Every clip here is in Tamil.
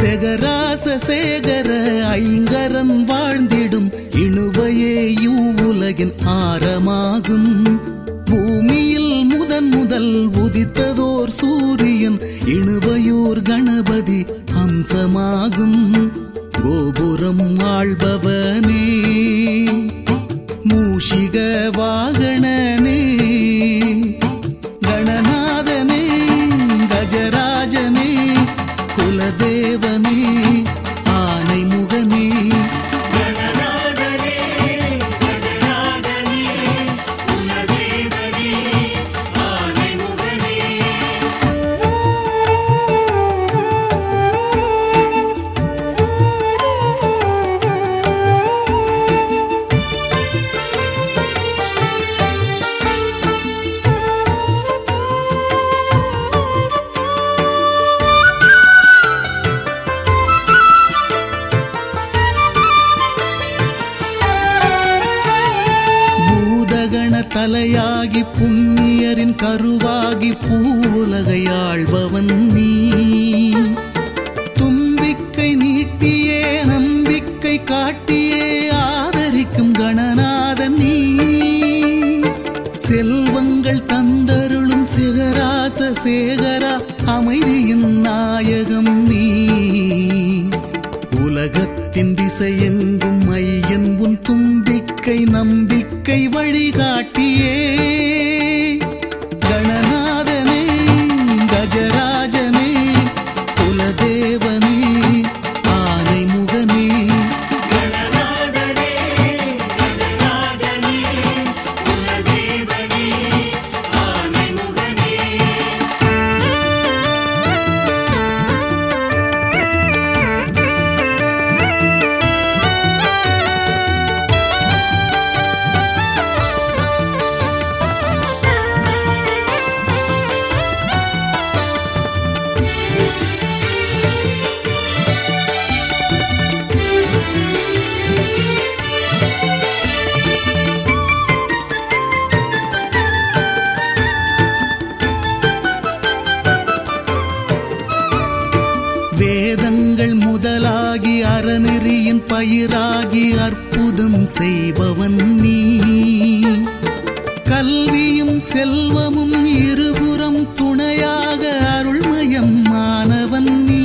செகராச சேகர ஐங்கரன் வாழ்ந்திடும் இணுவையே இவ்வுலகின் ஆரமாகும் பூமியில் முதன் முதல் உதித்ததோர் சூரியன் இணுவையோர் கணபதி அம்சமாகும் கோபுரம் ஆள்பவனே மூஷிக வாகனனே கணநாதனே கஜராஜனே குலதேவனே ஆனை முகனே கணநாதனே கஜராஜனே குலதேவனே ஆனைமுகனே பூதகண தலையாகி புண்ணியரின் கருவாகி பூவுலகையாள்பவன் நீ தும்பிக்கை நீட்டியே நம்பிக்கை காட்டியே ஆதரிக்கும் கணநாதன் நீ செல்வங்கள் தந்தருளும் சிகராச சேகரா அமைதியின் நாயகம் நீ உலகத்தின் திசையெங்கும் மையன் உன் தும்பிக்கை நம்பிக்கை வழிகாட்டியே கணநாதனே கஜராஜனே குலதேவனே ஆனை முகனே கணநாதனே கஜராஜனே குலதேவனே ஆனைமுகனே வேதங்கள் முதலாகி அறநெறியின் பயிராகி அற்புதம் செய்பவன் நீ கல்வியும் செல்வமும் இருபுறம் துணையாக அருள்மயம் மாணவன் நீ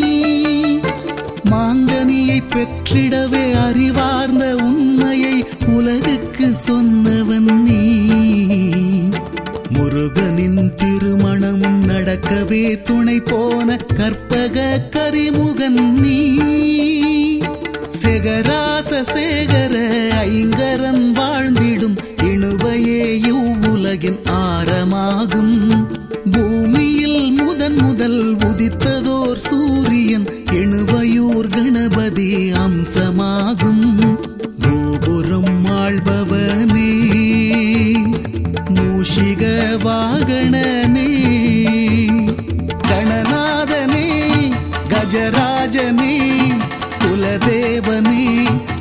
மாங்கனியை பெற்றிடவே அறிவார்ந்த உண்மையை உலகுக்கு சொன்னவன் நீ முருகனின் திருமணமும் நடக்கவே துணை போன கற்பக கரிமுகன் நீ செகராச சேகர ஐங்கரன் வாழ்ந்திடும் இணுவையே இவ்வுலகின் ஆரமாகும் பூமியில் முதன் முதல் உதித்ததோர் சூரியன் இணுவையூர் கணபதி அம்சமாகும் கோபுரம் ஆள்பவனே மூஷிக வாகனனே கணநாதனே கஜராஜனே குலதேவனே